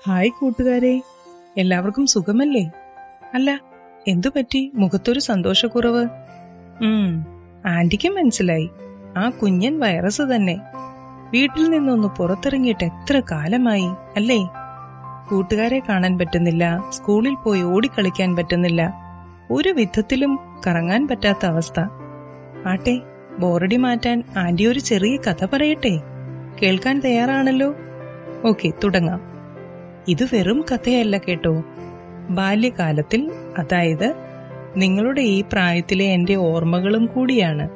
hi കൂട്ടുകാരെ എല്ലാവർക്കും സുഖമല്ലേ അല്ല എന്തു പറ്റി മുഖത്തൊരു സന്തോഷക്കുറവ് ഉം ആന്റിക്ക് മനസ്സിലായി ആ കുഞ്ഞൻ വൈറസ് തന്നെ വീട്ടിൽ നിന്നൊന്ന് പുറത്തിറങ്ങിയിട്ട് എത്ര കാലമായി അല്ലേ കൂട്ടുകാരെ കാണാൻ പറ്റുന്നില്ല സ്കൂളിൽ പോയി ഓടിക്കളിക്കാൻ പറ്റുന്നില്ല ഒരു വിധത്തിലും കറങ്ങാൻ പറ്റാത്ത അവസ്ഥ ആട്ടെ ബോറടി മാറ്റാൻ ആന്റി ഒരു ചെറിയ കഥ പറയട്ടെ കേൾക്കാൻ തയ്യാറാണല്ലോ ഓക്കെ തുടങ്ങാം ഇത് വെറും കഥയല്ല കേട്ടോ ബാല്യകാലത്തിൽ അതായത് നിങ്ങളുടെ ഈ പ്രായത്തിലെ എന്റെ ഓർമ്മകളും കൂടിയാണ്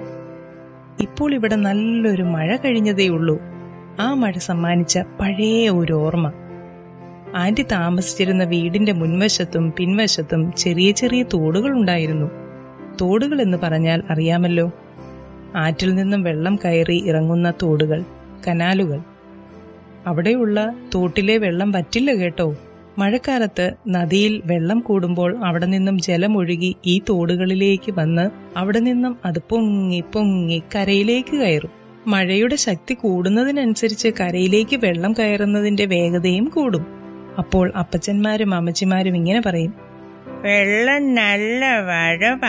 ഇപ്പോൾ ഇവിടെ നല്ലൊരു മഴ കഴിഞ്ഞതേ ഉള്ളൂ ആ മഴ സമ്മാനിച്ച പഴയ ഒരു ഓർമ്മ ആന്റി താമസിച്ചിരുന്ന വീടിന്റെ മുൻവശത്തും പിൻവശത്തും ചെറിയ ചെറിയ തോടുകൾ ഉണ്ടായിരുന്നു തോടുകൾ എന്ന് പറഞ്ഞാൽ അറിയാമല്ലോ ആറ്റിൽ നിന്നും വെള്ളം കയറി ഇറങ്ങുന്ന തോടുകൾ കനാലുകൾ അവിടെയുള്ള തോട്ടിലെ വെള്ളം വറ്റില്ല കേട്ടോ മഴക്കാലത്ത് നദിയിൽ വെള്ളം കൂടുമ്പോൾ അവിടെ നിന്നും ജലമൊഴുകി ഈ തോടുകളിലേക്ക് വന്ന് അവിടെ നിന്നും അത് പൊങ്ങി പൊങ്ങി കരയിലേക്ക് കയറും മഴയുടെ ശക്തി കൂടുന്നതിനനുസരിച്ച് കരയിലേക്ക് വെള്ളം കയറുന്നതിന്റെ വേഗതയും കൂടും അപ്പോൾ അപ്പച്ചന്മാരും അമ്മച്ചിമാരും ഇങ്ങനെ പറയും വെള്ളം നല്ല വരവ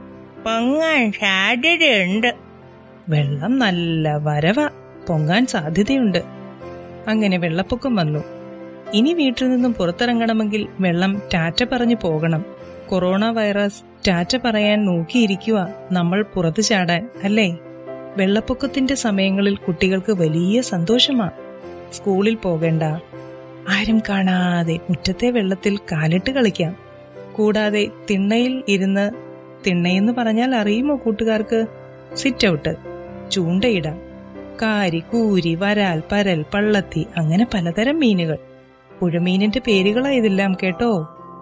പൊങ്ങാൻ സാധ്യതയുണ്ട് വെള്ളം നല്ല വരവ പൊങ്ങാൻ സാധ്യതയുണ്ട് അങ്ങനെ വെള്ളപ്പൊക്കം വന്നു ഇനി വീട്ടിൽ നിന്നും പുറത്തിറങ്ങണമെങ്കിൽ വെള്ളം ടാറ്റ പറഞ്ഞു പോകണം കൊറോണ വൈറസ് ടാറ്റ പറയാൻ നോക്കിയിരിക്കുക നമ്മൾ പുറത്തു ചാടാൻ അല്ലേ വെള്ളപ്പൊക്കത്തിന്റെ സമയങ്ങളിൽ കുട്ടികൾക്ക് വലിയ സന്തോഷമാ സ്കൂളിൽ പോകേണ്ട ആരും കാണാതെ മുറ്റത്തെ വെള്ളത്തിൽ കാലിട്ട് കളിക്കാം കൂടാതെ തിണ്ണയിൽ ഇരുന്ന് തിണ്ണയെന്ന് പറഞ്ഞാൽ അറിയുമോ കൂട്ടുകാർക്ക് സിറ്റ് ഔട്ട് ചൂണ്ടയിടാം കാരി കൂരി വരാൽ പരൽ പള്ളത്തി അങ്ങനെ പലതരം മീനുകൾ പുഴമീനിന്റെ പേരുകളാ ഇതെല്ലാം കേട്ടോ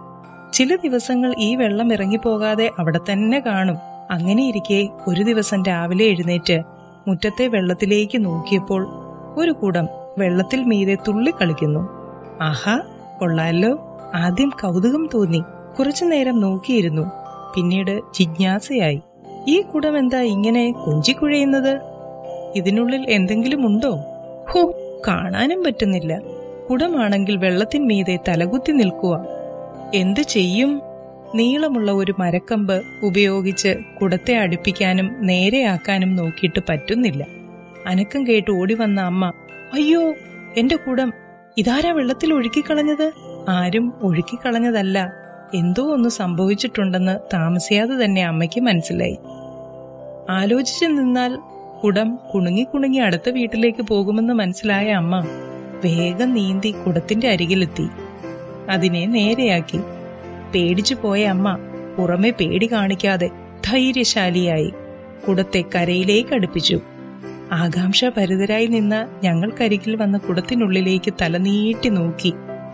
ചില ദിവസങ്ങൾ ഈ വെള്ളം ഇറങ്ങിപ്പോകാതെ അവിടെ തന്നെ കാണും അങ്ങനെയിരിക്കെ ഒരു ദിവസം രാവിലെ എഴുന്നേറ്റ് മുറ്റത്തെ വെള്ളത്തിലേക്ക് നോക്കിയപ്പോൾ ഒരു കുടം വെള്ളത്തിൽ മീതെ തുള്ളിക്കളിക്കുന്നു ആഹാ കൊള്ളാലോ ആദ്യം കൗതുകം തോന്നി കുറച്ചു നേരം നോക്കിയിരുന്നു പിന്നീട് ജിജ്ഞാസയായി ഈ കുടം എന്താ ഇങ്ങനെ കൊഞ്ചിക്കുഴയുന്നത് ഇതിനുള്ളിൽ എന്തെങ്കിലും ഉണ്ടോ ഹോ കാണാനും പറ്റുന്നില്ല കുടമാണെങ്കിൽ വെള്ളത്തിന്മീതെ തലകുത്തി നിൽക്കുക എന്തു ചെയ്യും നീളമുള്ള ഒരു മരക്കമ്പ് ഉപയോഗിച്ച് കുടത്തെ അടുപ്പിക്കാനും നേരെയാക്കാനും നോക്കിയിട്ട് പറ്റുന്നില്ല അനക്കം കേട്ട് ഓടി വന്ന അമ്മ അയ്യോ എന്റെ കുടം ഇതാരാ വെള്ളത്തിൽ ഒഴുക്കിക്കളഞ്ഞത് ആരും ഒഴുക്കിക്കളഞ്ഞതല്ല എന്തോ ഒന്ന് സംഭവിച്ചിട്ടുണ്ടെന്ന് താമസിയാതെ തന്നെ അമ്മയ്ക്ക് മനസ്സിലായി ആലോചിച്ചു നിന്നാൽ കുടം കുണുങ്ങി കുണുങ്ങി അടുത്ത വീട്ടിലേക്ക് പോകുമെന്ന് മനസ്സിലായ അമ്മ വേഗം നീന്തി കുടത്തിന്റെ അരികിലെത്തി അതിനെ നേരെയാക്കി പേടിച്ചു പോയ അമ്മ പുറമെ പേടി കാണിക്കാതെ ധൈര്യശാലിയായി കുടത്തെ കരയിലേക്ക് അടുപ്പിച്ചു ആകാംക്ഷാഭരിതരായി നിന്ന ഞങ്ങൾക്കരികിൽ വന്ന കുടത്തിനുള്ളിലേക്ക് തലനീട്ടി നോക്കി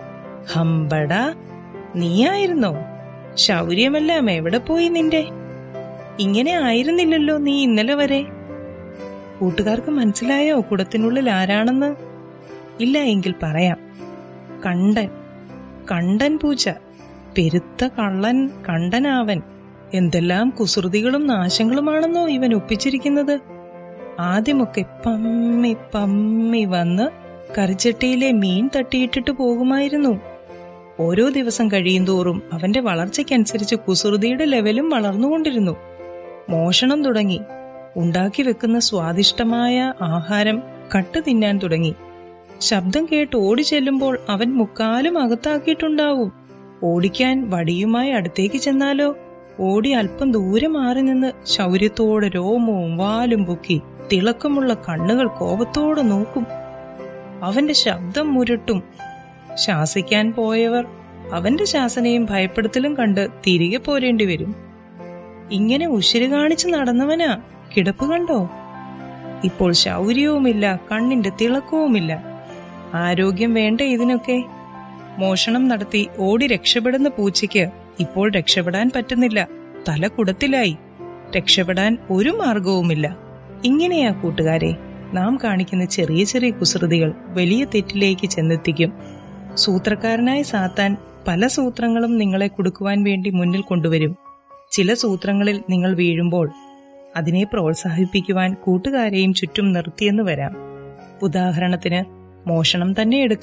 ഹമ്പടാ നീയായിരുന്നോ ശൗര്യമെല്ലാം എവിടെ പോയി നിന്റെ ഇങ്ങനെ ആയിരുന്നില്ലല്ലോ നീ ഇന്നലെ വരെ കൂട്ടുകാർക്ക് മനസ്സിലായോ കുടത്തിനുള്ളിൽ ആരാണെന്ന് ഇല്ല എങ്കിൽ പറയാം കണ്ടൻ കണ്ടൻ പൂച്ച പെരുത്ത കള്ളൻ കണ്ടനാവൻ എന്തെല്ലാം കുസൃതികളും നാശങ്ങളുമാണെന്നോ ഇവൻ ഒപ്പിച്ചിരിക്കുന്നത് ആദ്യമൊക്കെ പമ്മി പമ്മി വന്ന് കറിച്ചട്ടിയിലെ മീൻ തട്ടിയിട്ടിട്ട് പോകുമായിരുന്നു ഓരോ ദിവസം കഴിയുന്തോറും അവന്റെ വളർച്ചയ്ക്കനുസരിച്ച് കുസൃതിയുടെ ലെവലും വളർന്നുകൊണ്ടിരുന്നു മോഷണം തുടങ്ങി ഉണ്ടാക്കി വെക്കുന്ന സ്വാദിഷ്ടമായ ആഹാരം കട്ടു തിന്നാൻ തുടങ്ങി ശബ്ദം കേട്ട് ഓടി ചെല്ലുമ്പോൾ അവൻ മുക്കാലും അകത്താക്കിയിട്ടുണ്ടാവും ഓടിക്കാൻ വടിയുമായി അടുത്തേക്ക് ചെന്നാലോ ഓടി അല്പം ദൂരെ മാറി നിന്ന് ശൗര്യത്തോടെ രോമവും വാലും പൊക്കി തിളക്കമുള്ള കണ്ണുകൾ കോപത്തോടെ നോക്കും അവന്റെ ശബ്ദം മുരട്ടും ശാസിക്കാൻ പോയവർ അവന്റെ ശാസനയും ഭയപ്പെടുത്തലും കണ്ട് തിരികെ പോരേണ്ടി വരും ഇങ്ങനെ ഉശിര് കാണിച്ച് നടന്നവനാ കിടപ്പ് കണ്ടോ ഇപ്പോൾ ശൗര്യവുമില്ല കണ്ണിന്റെ തിളക്കവുമില്ല ആരോഗ്യം വേണ്ട ഇതിനൊക്കെ മോഷണം നടത്തി ഓടി രക്ഷപ്പെടുന്ന പൂച്ചയ്ക്ക് ഇപ്പോൾ രക്ഷപ്പെടാൻ പറ്റുന്നില്ല തല കുടത്തിലായി രക്ഷപ്പെടാൻ ഒരു മാർഗവുമില്ല ഇങ്ങനെയാ കൂട്ടുകാരെ നാം കാണിക്കുന്ന ചെറിയ ചെറിയ കുസൃതികൾ വലിയ തെറ്റിലേക്ക് ചെന്നെത്തിക്കും സൂത്രക്കാരനായ സാത്താൻ പല സൂത്രങ്ങളും നിങ്ങളെ കൊടുക്കുവാൻ വേണ്ടി മുന്നിൽ കൊണ്ടുവരും ചില സൂത്രങ്ങളിൽ നിങ്ങൾ വീഴുമ്പോൾ അതിനെ പ്രോത്സാഹിപ്പിക്കുവാൻ കൂട്ടുകാരെയും ചുറ്റും നിർത്തിയെന്ന് വരാം ഉദാഹരണത്തിന് മോഷണം തന്നെ എടുക്കാം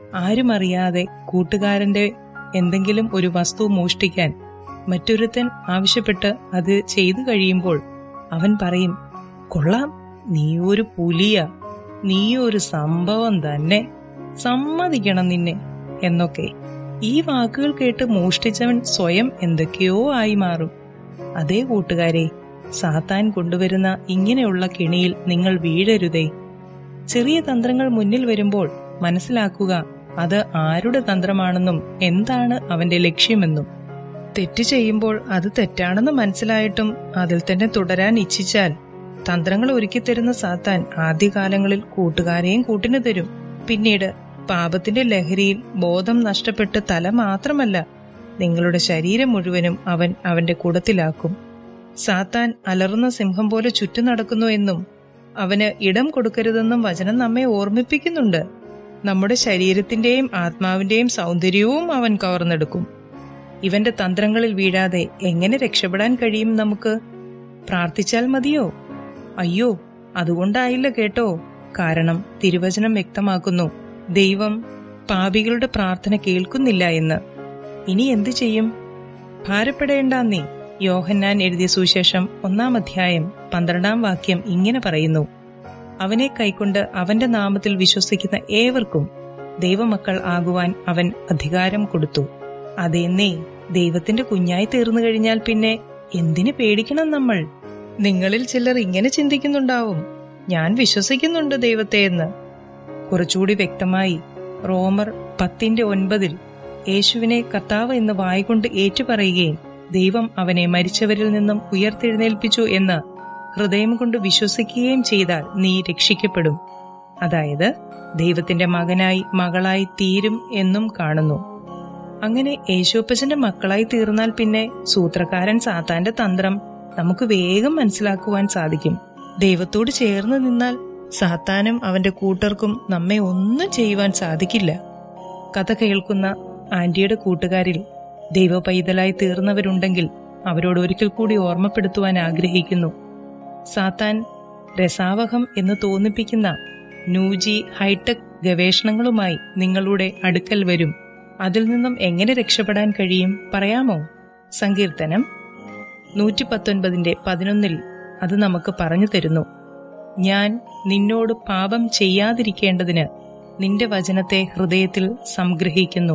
ആരുമറിയാതെ കൂട്ടുകാരന്റെ എന്തെങ്കിലും ഒരു വസ്തു മോഷ്ടിക്കാൻ മറ്റൊരുത്തൻ ആവശ്യപ്പെട്ട് അത് ചെയ്തു കഴിയുമ്പോൾ അവൻ പറയും കൊള്ളാം നീ ഒരു പുലിയ നീ ഒരു സംഭവം തന്നെ സമ്മതിക്കണം നിന്നെ എന്നൊക്കെ ഈ വാക്കുകൾ കേട്ട് മോഷ്ടിച്ചവൻ സ്വയം എന്തൊക്കെയോ ആയി മാറും അതേ കൂട്ടുകാരെ സാത്താൻ കൊണ്ടുവരുന്ന ഇങ്ങനെയുള്ള കെണിയിൽ നിങ്ങൾ വീഴരുതേ ചെറിയ തന്ത്രങ്ങൾ മുന്നിൽ വരുമ്പോൾ മനസ്സിലാക്കുക അത് ആരുടെ തന്ത്രമാണെന്നും എന്താണ് അവന്റെ ലക്ഷ്യമെന്നും തെറ്റ് ചെയ്യുമ്പോൾ അത് തെറ്റാണെന്ന് മനസ്സിലായിട്ടും അതിൽ തന്നെ തുടരാൻ ഇച്ഛിച്ചാൽ തന്ത്രങ്ങൾ ഒരുക്കിത്തരുന്ന സാത്താൻ ആദ്യകാലങ്ങളിൽ കൂട്ടുകാരെയും കൂട്ടിനു തരും പിന്നീട് പാപത്തിന്റെ ലഹരിയിൽ ബോധം നഷ്ടപ്പെട്ട് തല മാത്രമല്ല നിങ്ങളുടെ ശരീരം മുഴുവനും അവൻ അവന്റെ കൂടത്തിലാക്കും സാത്താൻ അലറുന്ന സിംഹം പോലെ ചുറ്റു നടക്കുന്നു എന്നും അവന് ഇടം കൊടുക്കരുതെന്നും വചനം നമ്മെ ഓർമ്മിപ്പിക്കുന്നുണ്ട് നമ്മുടെ ശരീരത്തിന്റെയും ആത്മാവിന്റെയും സൗന്ദര്യവും അവൻ കവർന്നെടുക്കും ഇവന്റെ തന്ത്രങ്ങളിൽ വീഴാതെ എങ്ങനെ രക്ഷപ്പെടാൻ കഴിയും നമുക്ക് പ്രാർത്ഥിച്ചാൽ മതിയോ അയ്യോ അതുകൊണ്ടായില്ല കേട്ടോ കാരണം തിരുവചനം വ്യക്തമാക്കുന്നു ദൈവം പാപികളുടെ പ്രാർത്ഥന കേൾക്കുന്നില്ല എന്ന് ഇനി എന്തു ചെയ്യും ഭാരപ്പെടേണ്ട നീ യോഹന്നാൻ എഴുതിയ സുശേഷം ഒന്നാം അധ്യായം പന്ത്രണ്ടാം വാക്യം ഇങ്ങനെ പറയുന്നു അവനെ കൈക്കൊണ്ട് അവന്റെ നാമത്തിൽ വിശ്വസിക്കുന്ന ഏവർക്കും ദൈവമക്കൾ ആകുവാൻ അവൻ അധികാരം കൊടുത്തു അതെന്നേ ദൈവത്തിന്റെ കുഞ്ഞായി തീർന്നു കഴിഞ്ഞാൽ പിന്നെ എന്തിനു പേടിക്കണം നമ്മൾ നിങ്ങളിൽ ചിലർ ഇങ്ങനെ ചിന്തിക്കുന്നുണ്ടാവും ഞാൻ വിശ്വസിക്കുന്നുണ്ട് ദൈവത്തെ എന്ന് കുറച്ചുകൂടി വ്യക്തമായി റോമർ പത്തിന്റെ ഒൻപതിൽ യേശുവിനെ കർത്താവ് എന്ന് വായിക്കൊണ്ട് ഏറ്റുപറയുകയും ദൈവം അവനെ മരിച്ചവരിൽ നിന്നും ഉയർത്തെഴുന്നേൽപ്പിച്ചു എന്ന് ഹൃദയം കൊണ്ട് വിശ്വസിക്കുകയും ചെയ്താൽ നീ രക്ഷിക്കപ്പെടും അതായത് ദൈവത്തിന്റെ മകനായി മകളായി തീരും എന്നും കാണുന്നു അങ്ങനെ യേശോപ്പച്ചന്റെ മക്കളായി തീർന്നാൽ പിന്നെ സൂത്രക്കാരൻ സാത്താന്റെ തന്ത്രം നമുക്ക് വേഗം മനസ്സിലാക്കുവാൻ സാധിക്കും ദൈവത്തോട് ചേർന്ന് നിന്നാൽ സാത്താനും അവന്റെ കൂട്ടർക്കും നമ്മെ ഒന്നും ചെയ്യുവാൻ സാധിക്കില്ല കഥ കേൾക്കുന്ന ആന്റിയുടെ കൂട്ടുകാരിൽ ദൈവ പൈതലായി തീർന്നവരുണ്ടെങ്കിൽ അവരോട് ഒരിക്കൽ കൂടി ഓർമ്മപ്പെടുത്തുവാൻ ആഗ്രഹിക്കുന്നു സാത്താൻ രസാവഹം എന്ന് തോന്നിപ്പിക്കുന്ന ന്യൂജി ഹൈടെക് ഗവേഷണങ്ങളുമായി നിങ്ങളുടെ അടുക്കൽ വരും അതിൽ നിന്നും എങ്ങനെ രക്ഷപ്പെടാൻ കഴിയും പറയാമോ സങ്കീർത്തനം നൂറ്റി പത്തൊൻപതിന്റെ പതിനൊന്നിൽ അത് നമുക്ക് പറഞ്ഞു തരുന്നു ഞാൻ നിന്നോട് പാപം ചെയ്യാതിരിക്കേണ്ടതിന് നിന്റെ വചനത്തെ ഹൃദയത്തിൽ സംഗ്രഹിക്കുന്നു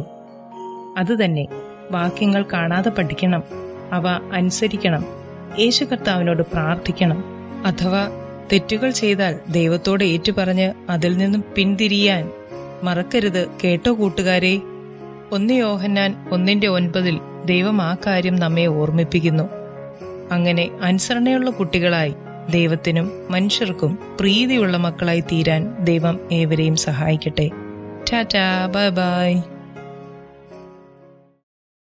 അതുതന്നെ വാക്യങ്ങൾ കാണാതെ പഠിക്കണം അവ അനുസരിക്കണം യേശു കർത്താവിനോട് പ്രാർത്ഥിക്കണം അഥവാ തെറ്റുകൾ ചെയ്താൽ ദൈവത്തോട് ഏറ്റുപറഞ്ഞ് അതിൽ നിന്നും പിന്തിരിയാൻ മറക്കരുത് കേട്ടോ കൂട്ടുകാരെ ഒന്ന് യോഹന്നാൻ ഒന്നിന്റെ ഒൻപതിൽ ദൈവം ആ കാര്യം നമ്മെ ഓർമ്മിപ്പിക്കുന്നു അങ്ങനെ അനുസരണയുള്ള കുട്ടികളായി ദൈവത്തിനും മനുഷ്യർക്കും പ്രീതിയുള്ള മക്കളായി തീരാൻ ദൈവം ഏവരെയും സഹായിക്കട്ടെ ടാറ്റാ ബൈ ബൈ